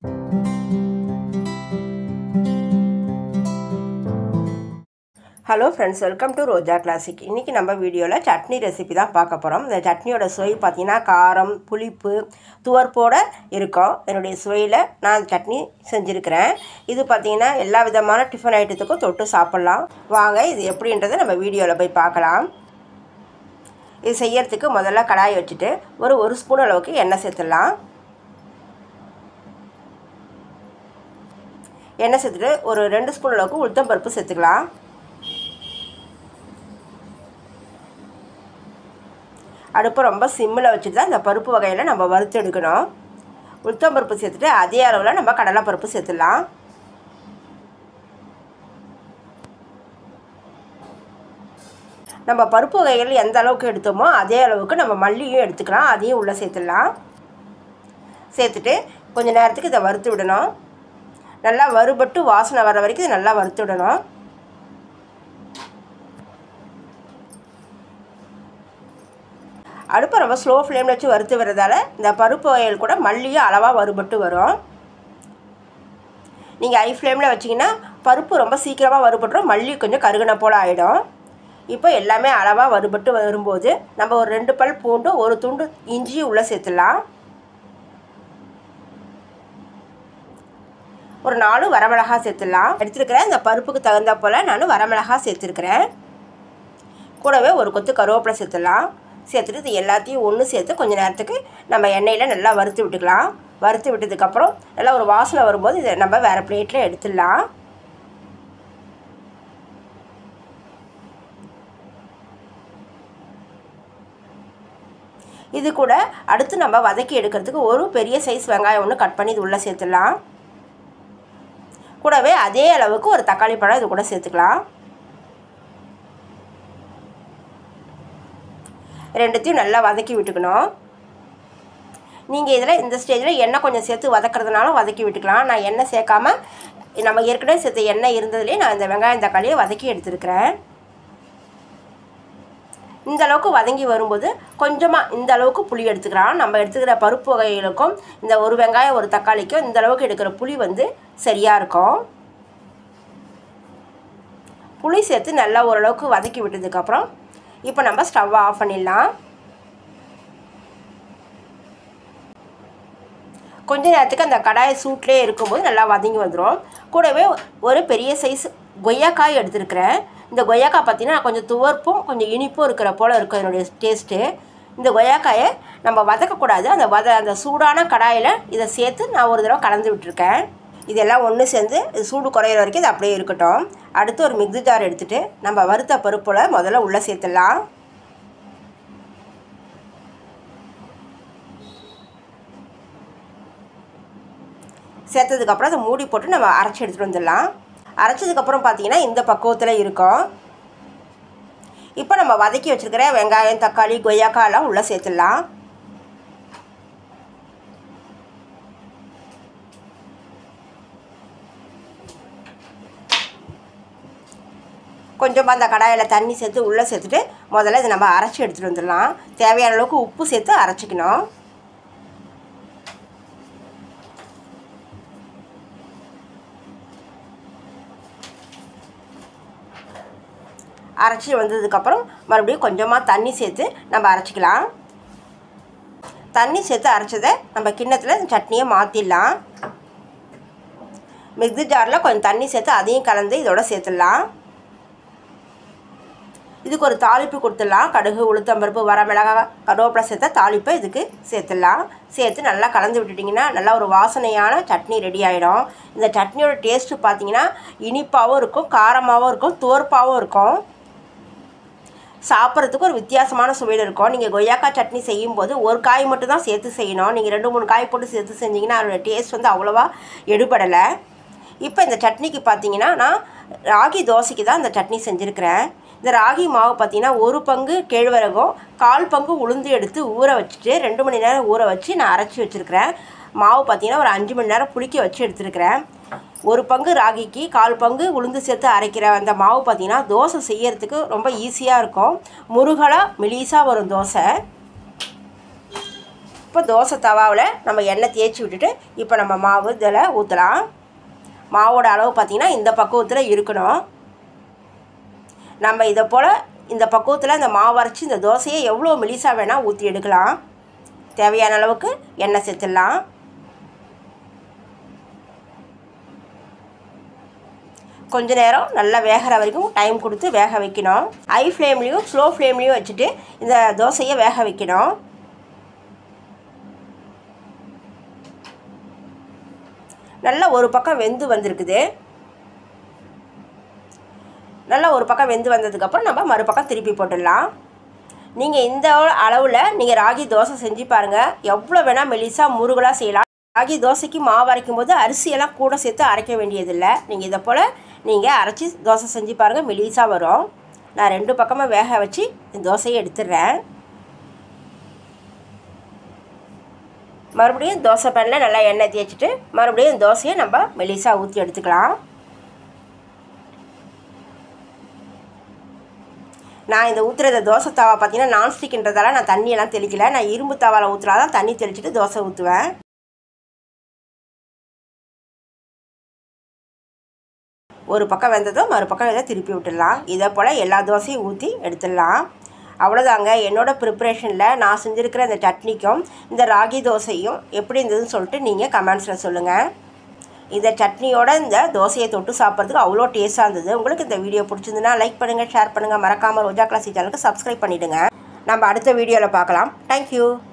hello friends welcome to Roja classic இன்றைக்கி நம்ம வீடியோவில் சட்னி ரெசிபி தான் பார்க்க போகிறோம் இந்த சட்னியோட சுவை பார்த்திங்கன்னா காரம் புளிப்பு துவர்ப்போடு இருக்கும் என்னுடைய சுவையில் நான் சட்னி செஞ்சுருக்கிறேன் இது பார்த்திங்கன்னா எல்லா விதமான டிஃபன் ஐட்டத்துக்கும் தொட்டு சாப்பிட்லாம் வாங்க இது எப்படின்றத நம்ம வீடியோவில் போய் பார்க்கலாம் இது செய்யறதுக்கு முதல்ல கடாய் வச்சுட்டு ஒரு ஒரு ஸ்பூன் அளவுக்கு எண்ணெய் சேர்த்துடலாம் எண்ணெய் சேர்த்துட்டு ஒரு ரெண்டு ஸ்பூன் அளவுக்கு உளுத்தம் பருப்பு சேர்த்துக்கலாம் அடுப்பை ரொம்ப சிம்மில் வச்சுட்டு தான் இந்த பருப்பு வகையில் நம்ம வறுத்து எடுக்கணும் உளுத்தம் பருப்பு சேர்த்துட்டு அதே அளவில் நம்ம கடலை பருப்பு சேர்த்துடலாம் நம்ம பருப்பு வகைகள் எந்த அளவுக்கு எடுத்தோமோ அதே அளவுக்கு நம்ம மல்லியும் எடுத்துக்கலாம் அதையும் உள்ளே சேர்த்துடலாம் சேர்த்துட்டு கொஞ்சம் நேரத்துக்கு இதை வறுத்து விடணும் நல்லா வறுபட்டு வாசனை வர வரைக்கும் இதை நல்லா வறுத்து விடணும் அடுப்பை ரொம்ப ஸ்லோ ஃப்ளேமில் வச்சு வறுத்து வரதால இந்த பருப்பு வகைகள் கூட மல்லியும் அளவாக வறுபட்டு வரும் நீங்கள் ஹை ஃப்ளேமில் வச்சிங்கன்னா பருப்பு ரொம்ப சீக்கிரமாக வறுபட்டுரும் மல்லி கொஞ்சம் கருகின போல் ஆகிடும் இப்போ எல்லாமே அளவாக வறுபட்டு வரும்போது நம்ம ஒரு ரெண்டு பல் பூண்டு ஒரு துண்டு இஞ்சியும் உள்ளே சேர்த்துடலாம் ஒரு நாலு வரமிளகா சேர்த்துடலாம் எடுத்துருக்கிறேன் இந்த பருப்புக்கு தகுந்த போல் நான் வரமிளகா சேர்த்துருக்கிறேன் கூடவே ஒரு கொத்து கருவேப்பிலை சேர்த்துடலாம் சேர்த்துட்டு இது எல்லாத்தையும் ஒன்று சேர்த்து கொஞ்சம் நேரத்துக்கு நம்ம எண்ணெயில் நல்லா வறுத்து விட்டுக்கலாம் வறுத்து விட்டதுக்கப்புறம் நல்லா ஒரு வாசனை வரும்போது இதை நம்ம வேறு பிளேட்டில் எடுத்துடலாம் இது கூட அடுத்து நம்ம வதக்கி எடுக்கிறதுக்கு ஒரு பெரிய சைஸ் வெங்காயம் ஒன்று கட் பண்ணி இது உள்ளே சேர்த்துடலாம் கூடவே அதே அளவுக்கு ஒரு தக்காளி பழம் இது கூட சேர்த்துக்கலாம் ரெண்டுத்தையும் நல்லா வதக்கி விட்டுக்கணும் நீங்கள் இதில் இந்த ஸ்டேஜில் எண்ணெய் கொஞ்சம் சேர்த்து வதக்கிறதுனாலும் வதக்கி விட்டுக்கலாம் நான் எண்ணெய் சேர்க்காம நம்ம ஏற்கனவே சேர்த்த எண்ணெய் இருந்ததுலேயே நான் இந்த வெங்காயம் தக்காளியை வதக்கி எடுத்துருக்கிறேன் இந்த அளவுக்கு வதங்கி வரும்போது கொஞ்சமாக இந்த அளவுக்கு புளி எடுத்துக்கலாம் நம்ம எடுத்துக்கிற பருப்பு வகைகளுக்கும் இந்த ஒரு வெங்காயம் ஒரு தக்காளிக்கும் இந்த அளவுக்கு எடுக்கிற புளி வந்து சரியாக இருக்கும் புளி சேர்த்து நல்லா ஓரளவுக்கு வதக்கி விட்டதுக்கப்புறம் இப்போ நம்ம ஸ்டவ்வை ஆஃப் பண்ணிடலாம் கொஞ்ச நேரத்துக்கு அந்த கடாயை சூட்லேயே இருக்கும்போது நல்லா வதங்கி வந்துடும் கூடவே ஒரு பெரிய சைஸ் கொய்யாக்காய் எடுத்துருக்கிறேன் இந்த கொய்யாக்காய் பார்த்திங்கன்னா கொஞ்சம் துவர்ப்பும் கொஞ்சம் இனிப்பும் இருக்கிற போல் இருக்கும் என்னுடைய டேஸ்ட்டு இந்த கொய்யாக்காயை நம்ம வதக்கக்கூடாது அந்த வத அந்த சூடான கடாயில் இதை சேர்த்து நான் ஒரு தடவை கலந்து விட்டுருக்கேன் இதெல்லாம் ஒன்று சேர்ந்து இது சூடு குறையிற வரைக்கும் இது அப்படியே இருக்கட்டும் அடுத்து ஒரு மிக்ஸி ஜார் எடுத்துகிட்டு நம்ம வறுத்த பருப்பில் முதல்ல உள்ளே சேர்த்துடலாம் சேர்த்ததுக்கப்புறம் அதை மூடி போட்டு நம்ம அரைச்சி எடுத்துகிட்டு வந்துடலாம் அரைச்சதுக்கப்புறம் பார்த்திங்கன்னா இந்த பக்குவத்தில் இருக்கும் இப்போ நம்ம வதக்கி வச்சுருக்கிற வெங்காயம் தக்காளி கொய்யாக்காயெல்லாம் உள்ளே சேர்த்துடலாம் கொஞ்சமாக அந்த கடாயில் தண்ணி சேர்த்து உள்ளே சேர்த்துட்டு முதல்ல இதை நம்ம அரைச்சி எடுத்துகிட்டு வந்துடலாம் தேவையான அளவுக்கு உப்பு சேர்த்து அரைச்சிக்கணும் அரைச்சி வந்ததுக்கப்புறம் மறுபடியும் கொஞ்சமாக தண்ணி சேர்த்து நம்ம அரைச்சிக்கலாம் தண்ணி சேர்த்து அரைச்சதை நம்ம கிண்ணத்தில் சட்னியை மாற்றிடலாம் மிக்ஸி ஜாரில் கொஞ்சம் தண்ணி சேர்த்து அதையும் கலந்து இதோட சேர்த்துடலாம் இதுக்கு ஒரு தாளிப்பு கொடுத்துடலாம் கடுகு உளுத்தம்பருப்பு வரமிளகா கருவேப்பிலை சேர்த்த தாளிப்பை இதுக்கு சேர்த்துடலாம் சேர்த்து நல்லா கலந்து விட்டுட்டிங்கன்னா நல்லா ஒரு வாசனையான சட்னி ரெடி ஆகிடும் இந்த சட்னியோட டேஸ்ட்டு பார்த்தீங்கன்னா இனிப்பாகவும் இருக்கும் காரமாகவும் இருக்கும் துவர்ப்பாகவும் இருக்கும் சாப்பிட்றதுக்கு ஒரு வித்தியாசமான சுவையில் இருக்கும் நீங்கள் கொய்யாக்காய் சட்னி செய்யும்போது ஒரு காய் மட்டும் தான் சேர்த்து செய்யணும் நீங்கள் ரெண்டு மூணு காய் போட்டு சேர்த்து செஞ்சிங்கன்னா அதோட டேஸ்ட் வந்து அவ்வளோவா எடுபடலை இப்போ இந்த சட்னிக்கு பார்த்தீங்கன்னா நான் ராகி தோசைக்கு தான் இந்த சட்னி செஞ்சுருக்கிறேன் இந்த ராகி மாவு பார்த்திங்கன்னா ஒரு பங்கு கேழ்வரகும் கால் பங்கு உளுந்து எடுத்து ஊற வச்சுட்டு ரெண்டு மணி நேரம் ஊற வச்சு நான் அரைச்சி வச்சுருக்கிறேன் மாவு பார்த்திங்கன்னா ஒரு அஞ்சு மணி நேரம் புளிக்க வச்சு எடுத்துருக்கிறேன் ஒரு பங்கு ராகிக்கு கால் பங்கு உளுந்து சேர்த்து அரைக்கிற அந்த மாவு பார்த்திங்கன்னா தோசை செய்யறதுக்கு ரொம்ப ஈஸியாக இருக்கும் முருகலாக மெலிசாக வரும் தோசை இப்போ தோசை தவாவில் நம்ம எண்ணெய் தேய்ச்சி விட்டுட்டு இப்போ நம்ம மாவு இதில் ஊற்றலாம் மாவோட அளவு பார்த்திங்கன்னா இந்த பக்குவத்தில் இருக்கணும் நம்ம இதை போல் இந்த பக்குவத்தில் இந்த மாவு அரைச்சி இந்த தோசையை எவ்வளோ மெலிசாக வேணால் ஊற்றி எடுக்கலாம் தேவையான அளவுக்கு எண்ணெய் சேர்த்துடலாம் கொஞ்ச நேரம் நல்லா வேகிற வரைக்கும் டைம் கொடுத்து வேக வைக்கணும் ஹை ஃப்ளேம்லேயும் ஸ்லோ ஃப்ளேம்லேயும் வச்சுட்டு இந்த தோசையை வேக வைக்கணும் நல்லா ஒரு பக்கம் வெந்து வந்திருக்குது நல்லா ஒரு பக்கம் வெந்து வந்ததுக்கப்புறம் நம்ம மறுபக்கம் திருப்பி போட்டுடலாம் நீங்கள் இந்த அளவில் நீங்கள் ராகி தோசை செஞ்சு பாருங்கள் எவ்வளோ வேணால் மெலிசாக முருகலாக செய்யலாம் ராகி தோசைக்கு மாவு அரைக்கும் போது அரிசியெல்லாம் கூட சேர்த்து அரைக்க வேண்டியதில்லை நீங்கள் இதை போல் நீங்கள் அரைச்சி தோசை செஞ்சு பாருங்கள் மெலிசாக வரும் நான் ரெண்டு பக்கமாக வேக வச்சு இந்த தோசையை எடுத்துடுறேன் மறுபடியும் தோசை பேனில் நல்லா எண்ணெய் தேய்ச்சிட்டு மறுபடியும் இந்த தோசையை நம்ம மெலிசாக ஊற்றி எடுத்துக்கலாம் நான் இந்த ஊற்றுற தோசை தவா பார்த்தீங்கன்னா நான்ஸ்டிக்ன்றதால நான் தண்ணியெல்லாம் தெளிக்கல நான் இரும்பு தவாவில் ஊற்றுறா தான் தண்ணி தெளிச்சிட்டு தோசை ஊற்றுவேன் ஒரு பக்கம் வெந்ததும் மறுபக்கம் இதை திருப்பி விட்டுடலாம் இதே போல் எல்லா தோசையும் ஊற்றி எடுத்துடலாம் அவ்வளோதாங்க என்னோடய ப்ரிப்ரேஷனில் நான் செஞ்சுருக்கிற இந்த சட்னிக்கும் இந்த ராகி தோசையும் எப்படி இருந்ததுன்னு சொல்லிட்டு நீங்கள் கமெண்ட்ஸில் சொல்லுங்கள் இந்த சட்னியோட இந்த தோசையை தொட்டு சாப்பிட்றதுக்கு அவ்வளோ டேஸ்ட்டாக இருந்தது உங்களுக்கு இந்த வீடியோ பிடிச்சிருந்துன்னா லைக் பண்ணுங்கள் ஷேர் பண்ணுங்கள் மறக்காமல் ரோஜா கிளாசி சேனலுக்கு சப்ஸ்கிரைப் பண்ணிவிடுங்க நம்ம அடுத்த வீடியோவில் பார்க்கலாம் தேங்க்யூ